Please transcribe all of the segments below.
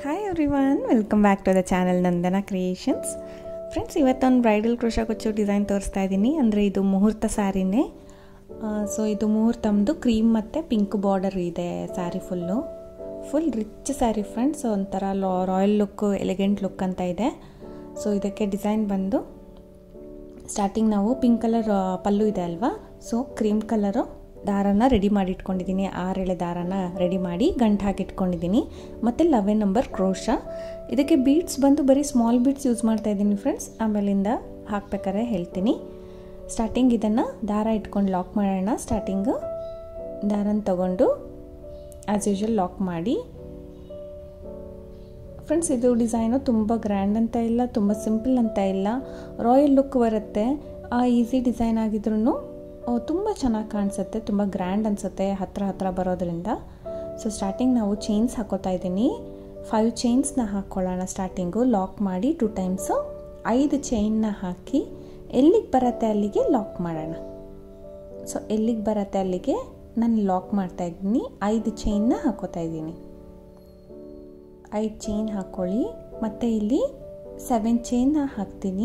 hi everyone welcome back to the channel Nandana creations friends ಇವತ್ತೊಂದು bridal crochet ಕೊಚ್ಚು design ತೋರಿಸ್ತಾ ಇದ್ದೀನಿ ಅಂದರೆ ಇದು ಮುಹೂರ್ತ ಸ್ಯಾರಿನೇ ಸೊ ಇದು ಮುಹೂರ್ತಮ್ದು ಕ್ರೀಮ್ ಮತ್ತು ಪಿಂಕ್ ಬಾರ್ಡರ್ ಇದೆ sari full full rich sari friends ಒಂಥರ ಲಾ ರಾಯಲ್ ಲುಕ್ ಎಲಿಗೆಂಟ್ ಲುಕ್ ಅಂತ ಇದೆ ಸೊ ಇದಕ್ಕೆ ಡಿಸೈನ್ ಬಂದು ಸ್ಟಾರ್ಟಿಂಗ್ ನಾವು ಪಿಂಕ್ ಕಲರ್ ಪಲ್ಲು ಇದೆ ಅಲ್ವಾ ಸೊ ಕ್ರೀಮ್ ಕಲರು ದಾರನ ರೆಡಿ ಮಾಡಿ ಇಟ್ಕೊಂಡಿದ್ದೀನಿ ಆರೆಳೆ ದಾರನ ರೆಡಿ ಮಾಡಿ ಗಂಟು ಹಾಕಿ ಇಟ್ಕೊಂಡಿದ್ದೀನಿ ಮತ್ತು ಲೆವೆನ್ ನಂಬರ್ ಕ್ರೋಶ ಇದಕ್ಕೆ ಬೀಡ್ಸ್ ಬಂದು ಬರೀ ಸ್ಮಾಲ್ ಬೀಡ್ಸ್ ಯೂಸ್ ಮಾಡ್ತಾ ಇದ್ದೀನಿ ಫ್ರೆಂಡ್ಸ್ ಆಮೇಲಿಂದ ಹಾಕ್ಬೇಕಾದ್ರೆ ಹೇಳ್ತೀನಿ ಸ್ಟಾರ್ಟಿಂಗ್ ಇದನ್ನು ದಾರ ಇಟ್ಕೊಂಡು ಲಾಕ್ ಮಾಡೋಣ ಸ್ಟಾರ್ಟಿಂಗು ದಾರನ ತಗೊಂಡು ಆ್ಯಸ್ ಯೂಶುವಲ್ ಲಾಕ್ ಮಾಡಿ ಫ್ರೆಂಡ್ಸ್ ಇದು ಡಿಸೈನು ತುಂಬ ಗ್ರ್ಯಾಂಡ್ ಅಂತ ಇಲ್ಲ ತುಂಬ ಸಿಂಪಲ್ ಅಂತ ಇಲ್ಲ ರಾಯಲ್ ಲುಕ್ ಬರುತ್ತೆ ಆ ಈಸಿ ಡಿಸೈನ್ ಆಗಿದ್ರೂ ತುಂಬ ಚೆನ್ನಾಗಿ ಕಾಣಿಸುತ್ತೆ ತುಂಬ ಗ್ರ್ಯಾಂಡ್ ಅನಿಸುತ್ತೆ ಹತ್ರ ಹತ್ರ ಬರೋದ್ರಿಂದ ಸೊ ಸ್ಟಾರ್ಟಿಂಗ್ ನಾವು ಚೈನ್ಸ್ ಹಾಕೋತಾ ಇದ್ದೀನಿ ಫೈವ್ ಚೈನ್ಸ್ನ ಹಾಕ್ಕೊಳ್ಳೋಣ ಸ್ಟಾರ್ಟಿಂಗು ಲಾಕ್ ಮಾಡಿ ಟು ಟೈಮ್ಸು ಐದು ಚೈನ್ನ ಹಾಕಿ ಎಲ್ಲಿಗೆ ಬರುತ್ತೆ ಅಲ್ಲಿಗೆ ಲಾಕ್ ಮಾಡೋಣ ಸೊ ಎಲ್ಲಿಗೆ ಬರುತ್ತೆ ಅಲ್ಲಿಗೆ ನಾನು ಲಾಕ್ ಮಾಡ್ತಾ ಇದ್ದೀನಿ ಐದು ಚೈನ್ನ ಹಾಕೋತಾ ಇದ್ದೀನಿ ಐದು ಚೈನ್ ಹಾಕ್ಕೊಳ್ಳಿ ಮತ್ತು ಇಲ್ಲಿ ಸೆವೆನ್ ಚೈನ್ನ ಹಾಕ್ತೀನಿ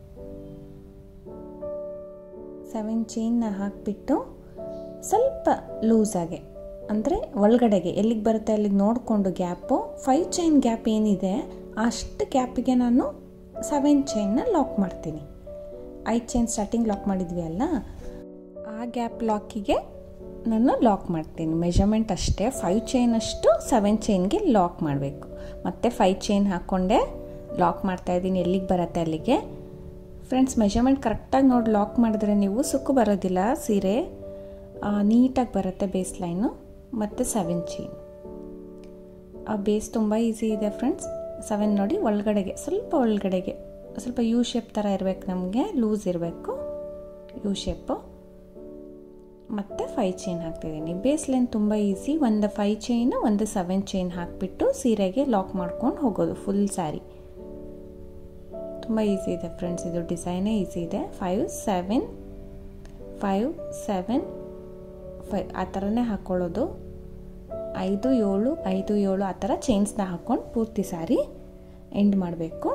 ಸೆವೆನ್ ಚೈನ್ನ ಹಾಕಿಬಿಟ್ಟು ಸ್ವಲ್ಪ ಲೂಸಾಗೆ ಅಂದರೆ ಒಳಗಡೆಗೆ ಎಲ್ಲಿಗೆ ಬರುತ್ತೆ ಅಲ್ಲಿಗೆ ನೋಡಿಕೊಂಡು ಗ್ಯಾಪು ಫೈವ್ ಚೈನ್ ಗ್ಯಾಪ್ ಏನಿದೆ ಅಷ್ಟು ಗ್ಯಾಪಿಗೆ ನಾನು ಸೆವೆನ್ ಚೈನ್ನ ಲಾಕ್ ಮಾಡ್ತೀನಿ ಐದು ಚೈನ್ ಸ್ಟಾರ್ಟಿಂಗ್ ಲಾಕ್ ಮಾಡಿದ್ವಿ ಅಲ್ಲ ಆ ಗ್ಯಾಪ್ ಲಾಕಿಗೆ ನಾನು ಲಾಕ್ ಮಾಡ್ತೀನಿ ಮೆಷರ್ಮೆಂಟ್ ಅಷ್ಟೇ ಫೈವ್ ಚೈನ್ ಅಷ್ಟು ಸೆವೆನ್ ಚೈನ್ಗೆ ಲಾಕ್ ಮಾಡಬೇಕು ಮತ್ತು ಫೈವ್ ಚೈನ್ ಹಾಕ್ಕೊಂಡೆ ಲಾಕ್ ಮಾಡ್ತಾಯಿದ್ದೀನಿ ಎಲ್ಲಿಗೆ ಬರುತ್ತೆ ಅಲ್ಲಿಗೆ ಫ್ರೆಂಡ್ಸ್ ಮೆಷರ್ಮೆಂಟ್ ಕರೆಕ್ಟಾಗಿ ನೋಡಿ ಲಾಕ್ ಮಾಡಿದ್ರೆ ನೀವು ಸುಕ್ಕು ಬರೋದಿಲ್ಲ ಸೀರೆ ನೀಟಾಗಿ ಬರುತ್ತೆ ಬೇಸ್ ಲೈನು ಮತ್ತು ಸೆವೆನ್ ಚೈನ್ ಆ ಬೇಸ್ ತುಂಬ ಈಸಿ ಇದೆ ಫ್ರೆಂಡ್ಸ್ ಸೆವೆನ್ ನೋಡಿ ಒಳಗಡೆಗೆ ಸ್ವಲ್ಪ ಒಳಗಡೆಗೆ ಸ್ವಲ್ಪ ಯು ಶೇಪ್ ಥರ ಇರಬೇಕು ನಮಗೆ ಲೂಸ್ ಇರಬೇಕು ಯು ಶೇಪು ಮತ್ತು ಫೈವ್ ಚೈನ್ ಹಾಕ್ತಿದ್ದೀನಿ ಬೇಸ್ ಲೈನ್ ತುಂಬ ಈಸಿ ಒಂದು ಫೈವ್ ಚೈನು ಒಂದು ಸೆವೆನ್ ಚೈನ್ ಹಾಕಿಬಿಟ್ಟು ಸೀರೆಗೆ ಲಾಕ್ ಮಾಡ್ಕೊಂಡು ಹೋಗೋದು ಫುಲ್ ಸ್ಯಾರಿ ತುಂಬ ಈಸಿ ಇದೆ ಫ್ರೆಂಡ್ಸ್ ಇದು ಡಿಸೈನೇ ಈಸಿ ಇದೆ five seven five seven five ಆ ಥರನೇ ಹಾಕ್ಕೊಳ್ಳೋದು ಐದು ಏಳು ಐದು ಏಳು ಆ ಥರ ಚೈನ್ಸ್ನ ಹಾಕ್ಕೊಂಡು ಪೂರ್ತಿ ಸ್ಯಾರಿ ಎಂಡ್ ಮಾಡಬೇಕು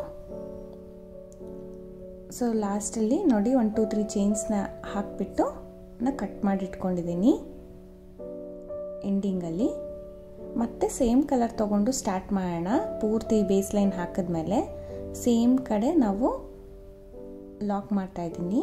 ಸೊ ಲಾಸ್ಟಲ್ಲಿ ನೋಡಿ ಒನ್ ಟೂ ತ್ರೀ ಚೈನ್ಸ್ನ ಹಾಕಿಬಿಟ್ಟು ನಾ ಕಟ್ ಮಾಡಿ ಇಟ್ಕೊಂಡಿದ್ದೀನಿ ಎಂಡಿಂಗಲ್ಲಿ ಮತ್ತೆ ಸೇಮ್ ಕಲರ್ ತೊಗೊಂಡು ಸ್ಟಾರ್ಟ್ ಮಾಡೋಣ ಪೂರ್ತಿ ಬೇಸ್ ಲೈನ್ ಹಾಕಿದ್ಮೇಲೆ ಸೇಮ್ ಕಡೆ ನಾವು ಲಾಕ್ ಮಾಡ್ತಾ ಇದ್ದೀನಿ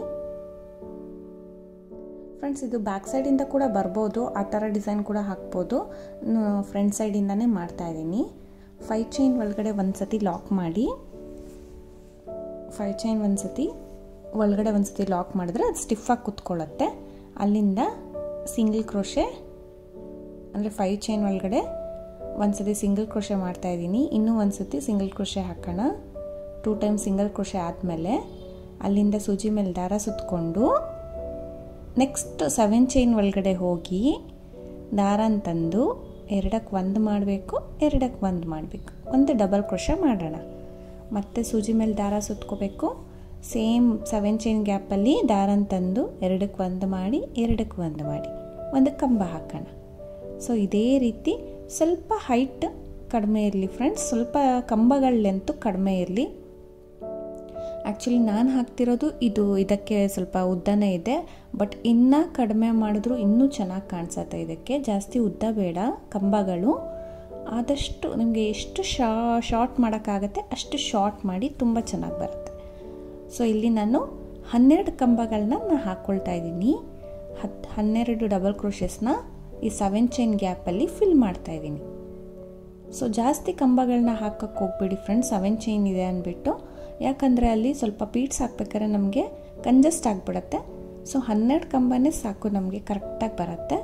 ಫ್ರೆಂಡ್ಸ್ ಇದು ಬ್ಯಾಕ್ ಸೈಡಿಂದ ಕೂಡ ಬರ್ಬೋದು ಆ ಥರ ಡಿಸೈನ್ ಕೂಡ ಹಾಕ್ಬೋದು ಫ್ರಂಟ್ ಸೈಡಿಂದನೇ ಮಾಡ್ತಾ ಇದ್ದೀನಿ ಫೈವ್ ಚೈನ್ ಒಳಗಡೆ ಒಂದು ಸತಿ ಲಾಕ್ ಮಾಡಿ ಫೈವ್ ಚೈನ್ ಒಂದು ಸತಿ ಒಳಗಡೆ ಒಂದು ಸತಿ ಲಾಕ್ ಮಾಡಿದ್ರೆ ಅದು ಸ್ಟಿಫಾಗಿ ಕುತ್ಕೊಳ್ಳುತ್ತೆ ಅಲ್ಲಿಂದ ಸಿಂಗಲ್ ಕ್ರೋಶೆ ಅಂದರೆ ಫೈವ್ ಚೈನ್ ಒಳಗಡೆ ಒಂದು ಸತಿ ಸಿಂಗಲ್ ಕ್ರೋಶೆ ಮಾಡ್ತಾಯಿದ್ದೀನಿ ಇನ್ನೂ ಒಂದು ಸತಿ ಸಿಂಗಲ್ ಕ್ರೋಶೆ ಹಾಕೋಣ ಟೂ ಟೈಮ್ ಸಿಂಗಲ್ ಕ್ರೋಶೆ ಆದಮೇಲೆ ಅಲ್ಲಿಂದ ಸೂಜಿ ಮೇಲೆ ದಾರ ಸುತ್ತಕೊಂಡು ನೆಕ್ಸ್ಟ್ ಸೆವೆನ್ ಚೈನ್ ಒಳಗಡೆ ಹೋಗಿ ದಾರನ ತಂದು ಎರಡಕ್ಕೆ ಒಂದು ಮಾಡಬೇಕು ಎರಡಕ್ಕೆ ಒಂದು ಮಾಡಬೇಕು ಒಂದು ಡಬಲ್ ಕ್ರೋಶ ಮಾಡೋಣ ಮತ್ತು ಸೂಜಿ ಮೇಲೆ ದಾರ ಸುತ್ಕೋಬೇಕು ಸೇಮ್ ಸೆವೆನ್ ಚೈನ್ ಗ್ಯಾಪಲ್ಲಿ ದಾರನ ತಂದು ಎರಡಕ್ಕೆ ಒಂದು ಮಾಡಿ ಎರಡಕ್ಕೆ ಒಂದು ಮಾಡಿ ಒಂದು ಕಂಬ ಹಾಕೋಣ ಸೊ ಇದೇ ರೀತಿ ಸ್ವಲ್ಪ ಹೈಟ್ ಕಡಿಮೆ ಇರಲಿ ಫ್ರೆಂಡ್ಸ್ ಸ್ವಲ್ಪ ಕಂಬಗಳ ಲೆಂತು ಕಡಿಮೆ ಇರಲಿ ಆ್ಯಕ್ಚುಲಿ ನಾನು ಹಾಕ್ತಿರೋದು ಇದು ಇದಕ್ಕೆ ಸ್ವಲ್ಪ ಉದ್ದನೇ ಇದೆ ಬಟ್ ಇನ್ನೂ ಕಡಿಮೆ ಮಾಡಿದ್ರು ಇನ್ನೂ ಚೆನ್ನಾಗಿ ಕಾಣಿಸುತ್ತೆ ಇದಕ್ಕೆ ಜಾಸ್ತಿ ಉದ್ದ ಬೇಡ ಕಂಬಗಳು ಆದಷ್ಟು ನಿಮಗೆ ಎಷ್ಟು ಶಾ ಶಾರ್ಟ್ ಮಾಡೋಕ್ಕಾಗತ್ತೆ ಅಷ್ಟು ಶಾರ್ಟ್ ಮಾಡಿ ತುಂಬ ಚೆನ್ನಾಗಿ ಬರುತ್ತೆ ಸೊ ಇಲ್ಲಿ ನಾನು ಹನ್ನೆರಡು ಕಂಬಗಳನ್ನ ನಾನು ಹಾಕ್ಕೊಳ್ತಾ ಇದ್ದೀನಿ ಹತ್ತು ಹನ್ನೆರಡು ಡಬಲ್ ಕ್ರೋಶಸ್ನ ಈ ಸೆವೆನ್ ಚೈನ್ ಗ್ಯಾಪಲ್ಲಿ ಫಿಲ್ ಮಾಡ್ತಾ ಇದ್ದೀನಿ ಸೊ ಜಾಸ್ತಿ ಕಂಬಗಳನ್ನ ಹಾಕಕ್ಕೆ ಹೋಗ್ಬೇಡಿ ಫ್ರೆಂಡ್ಸ್ ಸೆವೆನ್ ಚೈನ್ ಇದೆ ಅಂದ್ಬಿಟ್ಟು ಯಾಕಂದರೆ ಅಲ್ಲಿ ಸ್ವಲ್ಪ ಪೀಟ್ಸ್ ಹಾಕ್ಬೇಕಾದ್ರೆ ನಮಗೆ ಕಂಜಸ್ಟ್ ಆಗಿಬಿಡತ್ತೆ ಸೊ ಹನ್ನೆರಡು ಕಂಬನೇ ಸಾಕು ನಮಗೆ ಕರೆಕ್ಟಾಗಿ ಬರುತ್ತೆ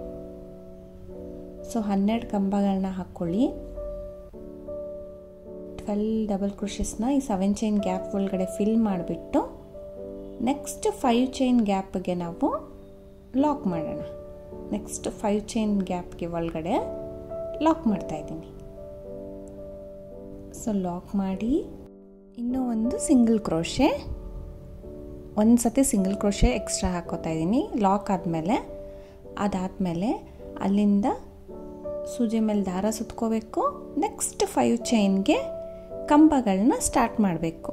ಸೊ ಹನ್ನೆರಡು ಕಂಬಗಳನ್ನ ಹಾಕ್ಕೊಳ್ಳಿ ಟ್ವೆಲ್ ಡಬಲ್ ಕ್ರೋಶಸ್ನ ಈ ಸೆವೆನ್ ಚೈನ್ ಗ್ಯಾಪ್ ಒಳಗಡೆ ಫಿಲ್ ಮಾಡಿಬಿಟ್ಟು ನೆಕ್ಸ್ಟ್ ಫೈವ್ ಚೈನ್ ಗ್ಯಾಪ್ಗೆ ನಾವು ಲಾಕ್ ಮಾಡೋಣ ನೆಕ್ಸ್ಟ್ ಫೈವ್ ಚೈನ್ ಗ್ಯಾಪ್ಗೆ ಒಳಗಡೆ ಲಾಕ್ ಮಾಡ್ತಾ ಇದ್ದೀನಿ ಸೊ ಲಾಕ್ ಮಾಡಿ ಇನ್ನೂ ಒಂದು ಸಿಂಗಲ್ ಕ್ರೋಶೆ ಒಂದು ಸತಿ ಸಿಂಗಲ್ ಕ್ರೋಶೆ ಎಕ್ಸ್ಟ್ರಾ ಹಾಕೋತಾ ಇದ್ದೀನಿ ಲಾಕ್ ಆದಮೇಲೆ ಅದಾದಮೇಲೆ ಅಲ್ಲಿಂದ ಸೂಜಿ ಮೇಲೆ ದಾರ ಸುತ್ಕೋಬೇಕು ನೆಕ್ಸ್ಟ್ ಫೈವ್ ಚೈನ್ಗೆ ಕಂಬಗಳನ್ನ ಸ್ಟಾರ್ಟ್ ಮಾಡಬೇಕು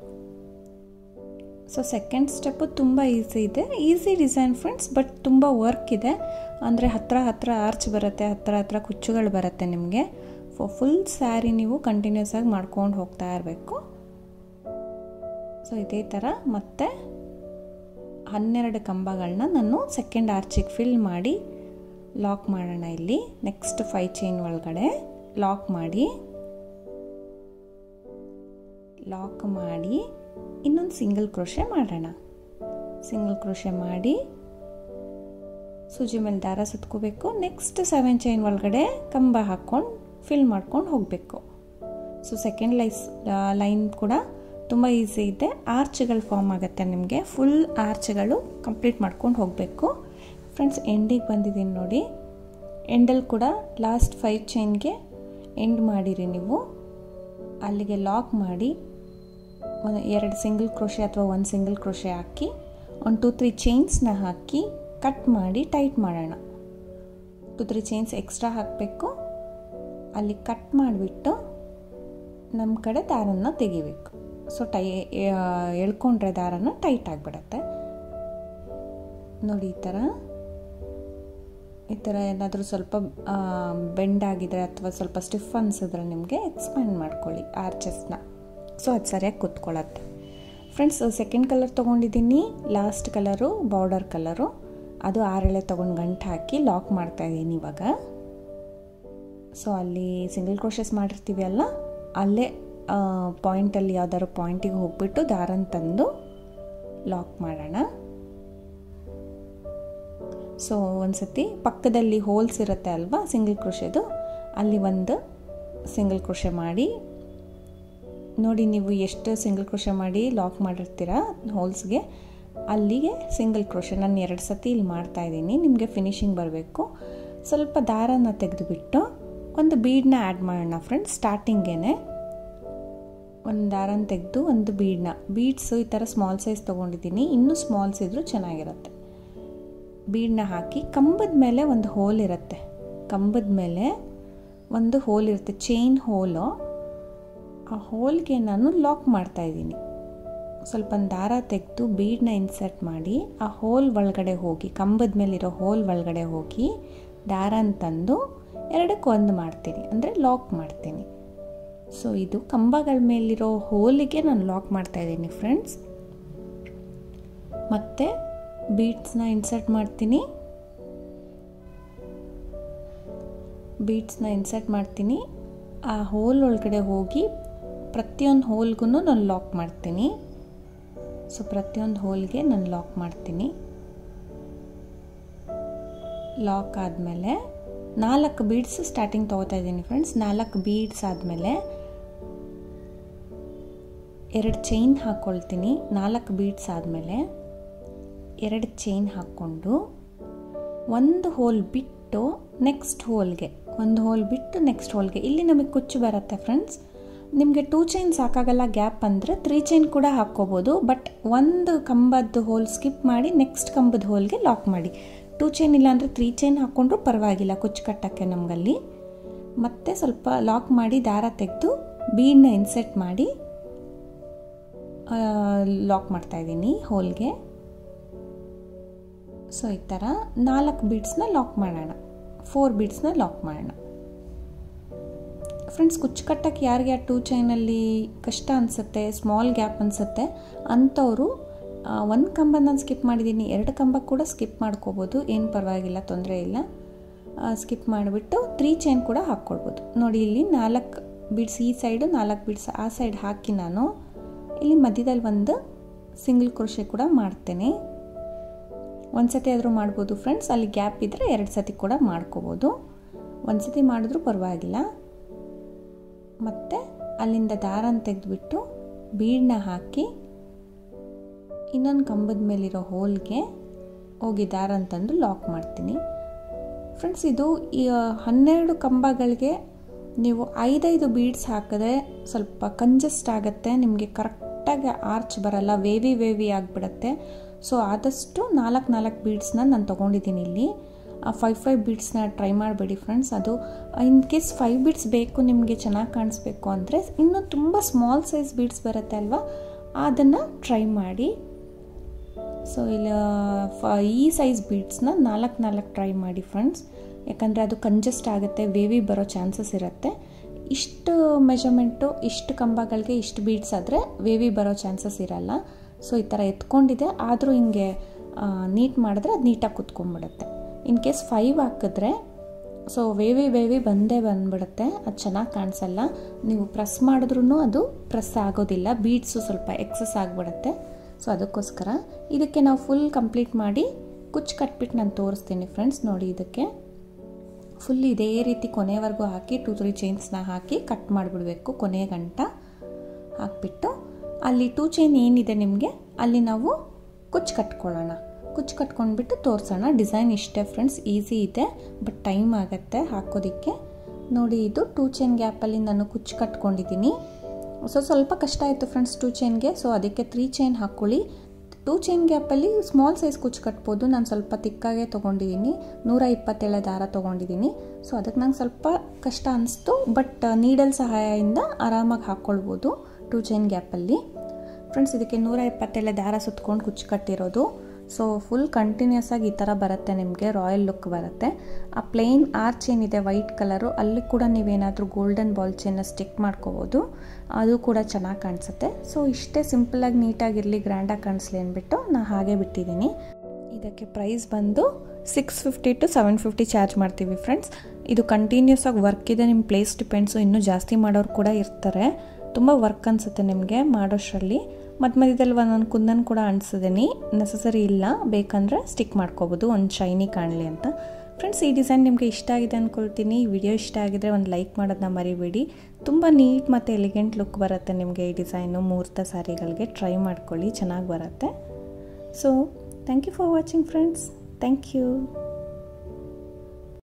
ಸೊ ಸೆಕೆಂಡ್ ಸ್ಟೆಪ್ಪು ತುಂಬ ಈಸಿ ಇದೆ ಈಸಿ ಡಿಸೈನ್ ಫ್ರೆಂಡ್ಸ್ ಬಟ್ ತುಂಬ ವರ್ಕ್ ಇದೆ ಅಂದರೆ ಹತ್ತಿರ ಹತ್ತಿರ ಆರ್ಚ್ ಬರುತ್ತೆ ಹತ್ತಿರ ಹತ್ತಿರ ಕುಚ್ಚುಗಳು ಬರುತ್ತೆ ನಿಮಗೆ ಫೋ ಫುಲ್ ಸ್ಯಾರಿ ನೀವು ಕಂಟಿನ್ಯೂಸ್ ಆಗಿ ಮಾಡ್ಕೊಂಡು ಹೋಗ್ತಾ ಇರಬೇಕು ಸೊ ಇದೇ ಥರ ಮತ್ತೆ ಹನ್ನೆರಡು ಕಂಬಗಳನ್ನ ನಾನು ಸೆಕೆಂಡ್ ಆರ್ಚಿಗೆ ಫಿಲ್ ಮಾಡಿ ಲಾಕ್ ಮಾಡೋಣ ಇಲ್ಲಿ ನೆಕ್ಸ್ಟ್ ಫೈ ಚೈನ್ ಒಳಗಡೆ ಲಾಕ್ ಮಾಡಿ ಲಾಕ್ ಮಾಡಿ ಇನ್ನೊಂದು ಸಿಂಗಲ್ ಕ್ರೋಶೆ ಮಾಡೋಣ ಸಿಂಗಲ್ ಕ್ರೋಶೆ ಮಾಡಿ ಸೂಜಿ ಮೇಲೆ ದಾರ ಸುತ್ಕೋಬೇಕು ನೆಕ್ಸ್ಟ್ ಸೆವೆನ್ ಚೈನ್ ಒಳಗಡೆ ಕಂಬ ಹಾಕ್ಕೊಂಡು ಫಿಲ್ ಮಾಡ್ಕೊಂಡು ಹೋಗಬೇಕು ಸೊ ಸೆಕೆಂಡ್ ಲೈಸ್ ಲೈನ್ ಕೂಡ ತುಂಬ ಈಸಿ ಇದೆ ಆರ್ಚ್ಗಳು ಫಾರ್ಮ್ ಆಗುತ್ತೆ ನಿಮಗೆ ಫುಲ್ ಆರ್ಚ್ಗಳು ಕಂಪ್ಲೀಟ್ ಮಾಡ್ಕೊಂಡು ಹೋಗಬೇಕು ಫ್ರೆಂಡ್ಸ್ ಎಂಡಿಗೆ ಬಂದಿದ್ದೀನಿ ನೋಡಿ ಎಂಡಲ್ಲಿ ಕೂಡ ಲಾಸ್ಟ್ ಫೈವ್ ಚೈನ್ಗೆ ಎಂಡ್ ಮಾಡಿರಿ ನೀವು ಅಲ್ಲಿಗೆ ಲಾಕ್ ಮಾಡಿ ಒಂದು ಎರಡು ಸಿಂಗಲ್ ಕ್ರೋಶೆ ಅಥವಾ ಒಂದು ಸಿಂಗಲ್ ಕ್ರೋಶೆ ಹಾಕಿ ಒಂದು ಟು ತ್ರೀ ಚೈನ್ಸ್ನ ಹಾಕಿ ಕಟ್ ಮಾಡಿ ಟೈಟ್ ಮಾಡೋಣ ಟು ತ್ರೀ ಚೈನ್ಸ್ ಎಕ್ಸ್ಟ್ರಾ ಹಾಕಬೇಕು ಅಲ್ಲಿ ಕಟ್ ಮಾಡಿಬಿಟ್ಟು ನಮ್ಮ ಕಡೆ ದಾರನ ತೆಗಿಬೇಕು ಸೊ ಟೈ ಎಳ್ಕೊಂಡ್ರೆ ದಾರನ ಟೈಟ್ ಆಗಿಬಿಡತ್ತೆ ನೋಡಿ ಈ ಥರ ಈ ಥರ ಏನಾದರೂ ಸ್ವಲ್ಪ ಬೆಂಡ್ ಆಗಿದ್ರೆ ಅಥವಾ ಸ್ವಲ್ಪ ಸ್ಟಿಫ್ ಅನಿಸಿದ್ರೆ ನಿಮಗೆ ಎಕ್ಸ್ಪ್ಯಾಂಡ್ ಮಾಡ್ಕೊಳ್ಳಿ ಆರ್ಚಸ್ನ ಸೊ ಅದು ಸರಿಯಾಗಿ ಕೂತ್ಕೊಳ್ಳುತ್ತೆ ಫ್ರೆಂಡ್ಸ್ ಸೆಕೆಂಡ್ ಕಲರ್ ತೊಗೊಂಡಿದ್ದೀನಿ ಲಾಸ್ಟ್ ಕಲರು ಬಾರ್ಡರ್ ಕಲರು ಅದು ಆರೆಳೆ ತೊಗೊಂಡು ಗಂಟು ಹಾಕಿ ಲಾಕ್ ಮಾಡ್ತಾಯಿದ್ದೀನಿ ಇವಾಗ ಸೊ ಅಲ್ಲಿ ಸಿಂಗಲ್ ಕ್ರೋಶಸ್ ಮಾಡಿರ್ತೀವಿ ಅಲ್ಲ ಅಲ್ಲೇ ಪಾಯಿಂಟಲ್ಲಿ ಯಾವ್ದಾದ್ರು ಪಾಯಿಂಟಿಗೆ ಹೋಗ್ಬಿಟ್ಟು ದಾರನ ತಂದು ಲಾಕ್ ಮಾಡೋಣ ಸೊ ಒಂದ್ಸತಿ ಪಕ್ಕದಲ್ಲಿ ಹೋಲ್ಸ್ ಇರುತ್ತೆ ಅಲ್ವಾ ಸಿಂಗಲ್ ಕ್ರೋಶೆದು ಅಲ್ಲಿ ಒಂದು ಸಿಂಗಲ್ ಕ್ರೋಶೆ ಮಾಡಿ ನೋಡಿ ನೀವು ಎಷ್ಟು ಸಿಂಗಲ್ ಕ್ರೋಶೆ ಮಾಡಿ ಲಾಕ್ ಮಾಡಿರ್ತೀರ ಹೋಲ್ಸ್ಗೆ ಅಲ್ಲಿಗೆ ಸಿಂಗಲ್ ಕ್ರೋಶೆ ನಾನು ಎರಡು ಸತಿ ಇಲ್ಲಿ ಮಾಡ್ತಾಯಿದ್ದೀನಿ ನಿಮಗೆ ಫಿನಿಶಿಂಗ್ ಬರಬೇಕು ಸ್ವಲ್ಪ ದಾರನ ತೆಗೆದುಬಿಟ್ಟು ಒಂದು ಬೀಡನ್ನ ಆ್ಯಡ್ ಮಾಡೋಣ ಫ್ರೆಂಡ್ಸ್ ಸ್ಟಾರ್ಟಿಂಗೇ ಒಂದು ದಾರನ ತೆಗೆದು ಒಂದು ಬೀಡನ್ನ ಬೀಡ್ಸು ಈ ಥರ ಸ್ಮಾಲ್ ಸೈಜ್ ತೊಗೊಂಡಿದ್ದೀನಿ ಇನ್ನೂ ಸ್ಮಾಲ್ಸ್ ಇದ್ದರೂ ಚೆನ್ನಾಗಿರುತ್ತೆ ಬೀಡನ್ನ ಹಾಕಿ ಕಂಬದ ಮೇಲೆ ಒಂದು ಹೋಲ್ ಇರುತ್ತೆ ಕಂಬದ ಮೇಲೆ ಒಂದು ಹೋಲ್ ಇರುತ್ತೆ ಚೈನ್ ಹೋಲು ಆ ಹೋಲ್ಗೆ ನಾನು ಲಾಕ್ ಮಾಡ್ತಾಯಿದ್ದೀನಿ ಸ್ವಲ್ಪ ದಾರ ತೆಗೆದು ಬೀಡನ್ನ ಇನ್ಸರ್ಟ್ ಮಾಡಿ ಆ ಹೋಲ್ ಒಳಗಡೆ ಹೋಗಿ ಕಂಬದ ಮೇಲಿರೋ ಹೋಲ್ ಒಳಗಡೆ ಹೋಗಿ ದಾರನ ತಂದು ಎರಡಕ್ಕೆ ಒಂದು ಮಾಡ್ತೀನಿ ಅಂದರೆ ಲಾಕ್ ಮಾಡ್ತೀನಿ ಸೊ ಇದು ಕಂಬಗಳ ಮೇಲಿರೋ ಹೋಲಿಗೆ ನಾನು ಲಾಕ್ ಮಾಡ್ತಾಯಿದ್ದೀನಿ ಫ್ರೆಂಡ್ಸ್ ಮತ್ತು ಬೀಡ್ಸ್ನ ಇನ್ಸರ್ಟ್ ಮಾಡ್ತೀನಿ ಬೀಡ್ಸ್ನ ಇನ್ಸರ್ಟ್ ಮಾಡ್ತೀನಿ ಆ ಹೋಲ್ ಒಳಗಡೆ ಹೋಗಿ ಪ್ರತಿಯೊಂದು ಹೋಲ್ಗೂ ನಾನು ಲಾಕ್ ಮಾಡ್ತೀನಿ ಸೊ ಪ್ರತಿಯೊಂದು ಹೋಲ್ಗೆ ನಾನು ಲಾಕ್ ಮಾಡ್ತೀನಿ ಲಾಕ್ ಆದಮೇಲೆ ನಾಲ್ಕು ಬೀಡ್ಸ್ ಸ್ಟಾರ್ಟಿಂಗ್ ತೊಗೋತಾ ಇದ್ದೀನಿ ಫ್ರೆಂಡ್ಸ್ ನಾಲ್ಕು ಬೀಡ್ಸ್ ಆದಮೇಲೆ ಎರಡು ಚೈನ್ ಹಾಕ್ಕೊಳ್ತೀನಿ ನಾಲ್ಕು ಬೀಡ್ಸ್ ಆದಮೇಲೆ ಎರಡು ಚೈನ್ ಹಾಕ್ಕೊಂಡು ಒಂದು ಹೋಲ್ ಬಿಟ್ಟು ನೆಕ್ಸ್ಟ್ ಹೋಲ್ಗೆ ಒಂದು ಹೋಲ್ ಬಿಟ್ಟು ನೆಕ್ಸ್ಟ್ ಹೋಲ್ಗೆ ಇಲ್ಲಿ ನಮಗೆ ಕುಚ್ಚು ಬರುತ್ತೆ ಫ್ರೆಂಡ್ಸ್ ನಿಮಗೆ ಟೂ ಚೈನ್ ಸಾಕಾಗಲ್ಲ ಗ್ಯಾಪ್ ಅಂದರೆ ತ್ರೀ ಚೈನ್ ಕೂಡ ಹಾಕ್ಕೋಬೋದು ಬಟ್ ಒಂದು ಕಂಬದ ಹೋಲ್ ಸ್ಕಿಪ್ ಮಾಡಿ ನೆಕ್ಸ್ಟ್ ಕಂಬದ ಹೋಲ್ಗೆ ಲಾಕ್ ಮಾಡಿ ಟೂ ಚೈನ್ ಇಲ್ಲ ಅಂದರೆ ತ್ರೀ ಚೈನ್ ಹಾಕ್ಕೊಂಡ್ರೂ ಪರವಾಗಿಲ್ಲ ಕುಚ್ಚು ಕಟ್ಟೋಕ್ಕೆ ನಮಗಲ್ಲಿ ಮತ್ತೆ ಸ್ವಲ್ಪ ಲಾಕ್ ಮಾಡಿ ದಾರ ತೆಗೆದು ಬೀಡನ್ನ ಇನ್ಸೆಟ್ ಮಾಡಿ ಲಾಕ್ ಮಾಡ್ತಾಯಿದ್ದೀನಿ ಹೋಲ್ಗೆ ಸೊ ಈ ಥರ ನಾಲ್ಕು ಬೀಡ್ಸ್ನ ಲಾಕ್ ಮಾಡೋಣ ಫೋರ್ ಬೀಡ್ಸ್ನ ಲಾಕ್ ಮಾಡೋಣ ಫ್ರೆಂಡ್ಸ್ ಕುಚ್ಚು ಕಟ್ಟಕ್ಕೆ ಯಾರಿಗೆ ಆ ಟೂ ಚೈನಲ್ಲಿ ಕಷ್ಟ ಅನಿಸುತ್ತೆ ಸ್ಮಾಲ್ ಗ್ಯಾಪ್ ಅನಿಸುತ್ತೆ ಅಂಥವರು ಒಂದು ಕಂಬ ನಾನು ಸ್ಕಿಪ್ ಮಾಡಿದ್ದೀನಿ ಎರಡು ಕಂಬ ಕೂಡ ಸ್ಕಿಪ್ ಮಾಡ್ಕೋಬೋದು ಏನು ಪರವಾಗಿಲ್ಲ ತೊಂದರೆ ಇಲ್ಲ ಸ್ಕಿಪ್ ಮಾಡಿಬಿಟ್ಟು ತ್ರೀ ಚೈನ್ ಕೂಡ ಹಾಕ್ಕೊಳ್ಬೋದು ನೋಡಿ ಇಲ್ಲಿ ನಾಲ್ಕು ಬೀಡ್ಸ್ ಈ ಸೈಡು ನಾಲ್ಕು ಬೀಡ್ಸ್ ಆ ಸೈಡ್ ಹಾಕಿ ನಾನು ಇಲ್ಲಿ ಮಧ್ಯದಲ್ಲಿ ಒಂದು ಸಿಂಗಲ್ ಕ್ರೋಶೆ ಕೂಡ ಮಾಡ್ತೇನೆ ಒಂದು ಸತಿ ಆದರೂ ಮಾಡ್ಬೋದು ಫ್ರೆಂಡ್ಸ್ ಅಲ್ಲಿ ಗ್ಯಾಪ್ ಇದ್ದರೆ ಎರಡು ಸತಿ ಕೂಡ ಮಾಡ್ಕೋಬೋದು ಒಂದು ಸತಿ ಮಾಡಿದ್ರೂ ಪರವಾಗಿಲ್ಲ ಮತ್ತು ಅಲ್ಲಿಂದ ದಾರನ ತೆಗೆದುಬಿಟ್ಟು ಬೀಡನ್ನ ಹಾಕಿ ಇನ್ನೊಂದು ಕಂಬದ ಮೇಲಿರೋ ಹೋಲ್ಗೆ ಹೋಗಿ ದಾರ ತಂದು ಲಾಕ್ ಮಾಡ್ತೀನಿ ಫ್ರೆಂಡ್ಸ್ ಇದು ಈ ಹನ್ನೆರಡು ಕಂಬಗಳಿಗೆ ನೀವು ಐದೈದು ಬೀಡ್ಸ್ ಹಾಕಿದ್ರೆ ಸ್ವಲ್ಪ ಕಂಜೆಸ್ಟ್ ಆಗುತ್ತೆ ನಿಮಗೆ ಕರೆಕ್ಟಾಗಿ ಆರ್ಚ್ ಬರಲ್ಲ ವೇವಿ ವೇವಿ ಆಗಿಬಿಡತ್ತೆ ಸೊ ಆದಷ್ಟು ನಾಲ್ಕು ನಾಲ್ಕು ಬೀಡ್ಸ್ನ ನಾನು ತೊಗೊಂಡಿದ್ದೀನಿ ಇಲ್ಲಿ ಆ ಫೈವ್ ಫೈವ್ ಬೀಡ್ಸ್ನ ಟ್ರೈ ಮಾಡಬೇಡಿ ಫ್ರೆಂಡ್ಸ್ ಅದು ಇನ್ ಕೇಸ್ ಫೈವ್ ಬೀಡ್ಸ್ ಬೇಕು ನಿಮಗೆ ಚೆನ್ನಾಗಿ ಕಾಣಿಸ್ಬೇಕು ಅಂದರೆ ಇನ್ನೂ ತುಂಬ ಸ್ಮಾಲ್ ಸೈಜ್ ಬೀಡ್ಸ್ ಬರುತ್ತೆ ಅಲ್ವಾ ಅದನ್ನು ಟ್ರೈ ಮಾಡಿ ಸೊ ಇಲ್ಲಿ ಫ ಈ ಸೈಜ್ ಬೀಡ್ಸ್ನ ನಾಲ್ಕು ನಾಲ್ಕು ಟ್ರೈ ಮಾಡಿ ಫ್ರೆಂಡ್ಸ್ ಯಾಕಂದರೆ ಅದು ಕಂಜೆಸ್ಟ್ ಆಗುತ್ತೆ ವೇವಿ ಬರೋ ಚಾನ್ಸಸ್ ಇರುತ್ತೆ ಇಷ್ಟು ಮೆಜರ್ಮೆಂಟು ಇಷ್ಟು ಕಂಬಗಳಿಗೆ ಇಷ್ಟು ಬೀಡ್ಸ್ ಆದರೆ ವೇವಿ ಬರೋ ಚಾನ್ಸಸ್ ಇರಲ್ಲ ಸೊ ಈ ಥರ ಎತ್ಕೊಂಡಿದೆ ಆದರೂ ಹಿಂಗೆ ನೀಟ್ ಮಾಡಿದ್ರೆ ಅದು ನೀಟಾಗಿ ಕುತ್ಕೊಂಡ್ಬಿಡುತ್ತೆ ಇನ್ ಕೇಸ್ ಫೈವ್ ಹಾಕಿದ್ರೆ ಸೊ ವೇವಿ ವೇವಿ ಬಂದೇ ಬಂದ್ಬಿಡುತ್ತೆ ಅದು ಚೆನ್ನಾಗಿ ಕಾಣಿಸಲ್ಲ ನೀವು ಪ್ರೆಸ್ ಮಾಡಿದ್ರೂ ಅದು ಪ್ರೆಸ್ ಆಗೋದಿಲ್ಲ ಬೀಡ್ಸು ಸ್ವಲ್ಪ ಎಕ್ಸಸ್ ಆಗಿಬಿಡುತ್ತೆ ಸೊ ಅದಕ್ಕೋಸ್ಕರ ಇದಕ್ಕೆ ನಾವು ಫುಲ್ ಕಂಪ್ಲೀಟ್ ಮಾಡಿ ಕುಚ್ಚು ಕಟ್ಬಿಟ್ಟು ನಾನು ತೋರಿಸ್ತೀನಿ ಫ್ರೆಂಡ್ಸ್ ನೋಡಿ ಇದಕ್ಕೆ ಫುಲ್ ಇದೇ ರೀತಿ ಕೊನೆವರೆಗೂ ಹಾಕಿ ಟೂ ತ್ರೀ ಚೈನ್ಸ್ನ ಹಾಕಿ ಕಟ್ ಮಾಡಿಬಿಡ್ಬೇಕು ಕೊನೆ ಗಂಟ ಹಾಕ್ಬಿಟ್ಟು ಅಲ್ಲಿ ಟೂ ಚೈನ್ ಏನಿದೆ ನಿಮಗೆ ಅಲ್ಲಿ ನಾವು ಕುಚ್ಚು ಕಟ್ಕೊಳ್ಳೋಣ ಕುಚ್ಚು ಕಟ್ಕೊಂಡ್ಬಿಟ್ಟು ತೋರಿಸೋಣ ಡಿಸೈನ್ ಇಷ್ಟೇ ಫ್ರೆಂಡ್ಸ್ ಈಸಿ ಇದೆ ಬಟ್ ಟೈಮ್ ಆಗುತ್ತೆ ಹಾಕೋದಕ್ಕೆ ನೋಡಿ ಇದು ಟೂ ಚೈನ್ ಗ್ಯಾಪಲ್ಲಿ ನಾನು ಕುಚ್ಚು ಕಟ್ಕೊಂಡಿದ್ದೀನಿ ಸೊ ಸ್ವಲ್ಪ ಕಷ್ಟ ಆಯಿತು ಫ್ರೆಂಡ್ಸ್ ಟೂ ಚೈನ್ಗೆ ಸೊ ಅದಕ್ಕೆ ತ್ರೀ ಚೈನ್ ಹಾಕ್ಕೊಳ್ಳಿ ಟೂ ಚೈನ್ ಗ್ಯಾಪಲ್ಲಿ ಸ್ಮಾಲ್ ಸೈಜ್ ಕುಚ್ಚು ಕಟ್ಬೋದು ನಾನು ಸ್ವಲ್ಪ ತಿಕ್ಕಾಗೆ ತೊಗೊಂಡಿದ್ದೀನಿ ನೂರ ಇಪ್ಪತ್ತೇಳು ದಾರ ತೊಗೊಂಡಿದ್ದೀನಿ ಸೊ ಅದಕ್ಕೆ ನಂಗೆ ಸ್ವಲ್ಪ ಕಷ್ಟ ಅನಿಸ್ತು ಬಟ್ ನೀಡಲ್ ಸಹಾಯದಿಂದ ಆರಾಮಾಗಿ ಹಾಕ್ಕೊಳ್ಬೋದು ಟೂ ಚೈನ್ ಗ್ಯಾಪಲ್ಲಿ ಫ್ರೆಂಡ್ಸ್ ಇದಕ್ಕೆ ನೂರ ಇಪ್ಪತ್ತೇಳು ದಾರ ಸುತ್ಕೊಂಡು ಕುಚ್ಚು ಕಟ್ಟಿರೋದು ಸೊ ಫುಲ್ ಕಂಟಿನ್ಯೂಸ್ ಆಗಿ ಈ ಥರ ಬರುತ್ತೆ ನಿಮಗೆ ರಾಯಲ್ ಲುಕ್ ಬರುತ್ತೆ ಆ ಪ್ಲೇನ್ ಆರ್ಚ್ ಏನಿದೆ ವೈಟ್ ಕಲರು ಅಲ್ಲಿ ಕೂಡ ನೀವೇನಾದರೂ ಗೋಲ್ಡನ್ ಬಾಲ್ ಚೈನ್ನ ಸ್ಟಿಕ್ ಮಾಡ್ಕೋಬೋದು ಅದು ಕೂಡ ಚೆನ್ನಾಗಿ ಕಾಣಿಸುತ್ತೆ ಸೊ ಇಷ್ಟೇ ಸಿಂಪಲಾಗಿ ನೀಟಾಗಿರಲಿ ಗ್ರ್ಯಾಂಡಾಗಿ ಕಾಣಿಸ್ಲಿ ಅಂದ್ಬಿಟ್ಟು ನಾನು ಹಾಗೆ ಬಿಟ್ಟಿದ್ದೀನಿ ಇದಕ್ಕೆ ಪ್ರೈಸ್ ಬಂದು six fifty to seven fifty charge ಮಾಡ್ತೀವಿ ಫ್ರೆಂಡ್ಸ್ ಇದು ಕಂಟಿನ್ಯೂಸ್ ಆಗಿ ವರ್ಕ್ ಇದೆ ನಿಮ್ಮ ಪ್ಲೇಸ್ ಡಿಪೆಂಡ್ಸು ಇನ್ನೂ ಜಾಸ್ತಿ ಮಾಡೋರು ಕೂಡ ಇರ್ತಾರೆ ತುಂಬ ವರ್ಕ್ ಅನಿಸುತ್ತೆ ನಿಮಗೆ ಮಾಡೋಷ್ಟರಲ್ಲಿ ಮತ್ತು ಮಧ್ಯದಲ್ಲಿ ಒಂದೊಂದು ಕುಂದನ್ ಕೂಡ ಅನಿಸಿದ್ದೀನಿ ನೆಸಸರಿ ಇಲ್ಲ ಬೇಕಂದರೆ ಸ್ಟಿಕ್ ಮಾಡ್ಕೋಬೋದು ಒಂದು ಶೈನಿ ಕಾಣಲಿ ಅಂತ ಫ್ರೆಂಡ್ಸ್ ಈ ಡಿಸೈನ್ ನಿಮಗೆ ಇಷ್ಟ ಆಗಿದೆ ಅಂದ್ಕೊಳ್ತೀನಿ ಈ ವಿಡಿಯೋ ಇಷ್ಟ ಆಗಿದ್ರೆ ಒಂದು ಲೈಕ್ ಮಾಡೋದನ್ನ ಮರಿಬೇಡಿ ತುಂಬ ನೀಟ್ ಮತ್ತು ಎಲಿಗೆಂಟ್ ಲುಕ್ ಬರುತ್ತೆ ನಿಮಗೆ ಈ ಡಿಸೈನು ಮುಹೂರ್ತ ಸ್ಯಾರಿಗಳಿಗೆ ಟ್ರೈ ಮಾಡ್ಕೊಳ್ಳಿ ಚೆನ್ನಾಗಿ ಬರುತ್ತೆ so thank you for watching friends thank you